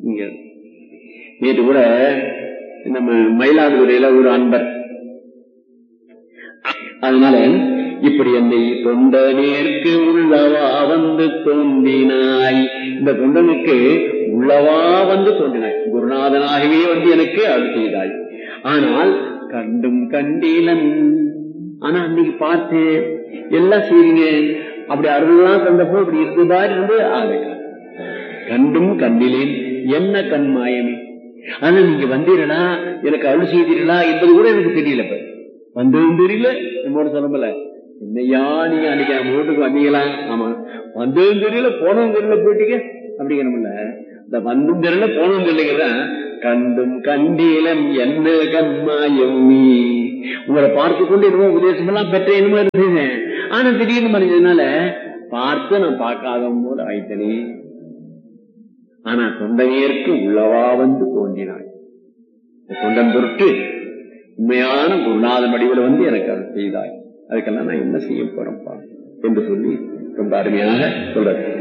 இங்க நேற்று கூட நம்ம மயிலாடுதுறையில ஒரு அன்பர் அதனால இப்படி என்னை தொண்ட நேர்க்கு உள்ளவா வந்து தோன்றினாய் இந்த தொண்டனுக்கு உள்ளவா வந்து தோன்றினாய் குருநாதனாகவே வந்து எனக்கு அருள் செய்தாய் ஆனால் கண்டும் கண்டீலன் ஆனா அன்னைக்கு பார்த்தேன் எல்லாம் செய்றீங்க அப்படி அருள்லாம் தந்தப்போ இப்படி இருக்கு பாரு இருந்து ஆக கண்டும் கண்டிலேன் என்ன கண் மாயமே ஆனா நீங்க வந்தீர்களா எனக்கு அருள் செய்தீர்களா என்பது கூட எனக்கு தெரியல இப்ப வந்ததும் தெரியல நம்மோட சொல்லல என்னையா நீங்க அன்னைக்கு நம்ம வீட்டுக்கு வந்தீங்களா ஆமா வந்ததும் தெரியல போனதும் தெரியல போயிட்டீங்க அப்படிங்கிறோம்ல இந்த வந்தும் தெரியல போனதும் தெரியல கண்டும் கண்டீலம் என்ன கண்மாயம் நீ உங்களை பார்த்து கொண்டு என்னமோ உபதேசம் எல்லாம் பெற்ற என்னமோ இருந்தேன் ஆனா திடீர்னு மறைஞ்சதுனால பார்த்து நான் பார்க்காத போது ஆயிட்டனே ஆனா தொண்டனையருக்கு உள்ளவா வந்து தோன்றினாய் தொண்டன் பொருட்டு உண்மையான குருநாதன் வடிவில் வந்து எனக்கு அதை செய்தாய் அதுக்கெல்லாம் நான் என்ன செய்ய போறேன்ப்பா என்று சொல்லி ரொம்ப அருமையாக சொல்றது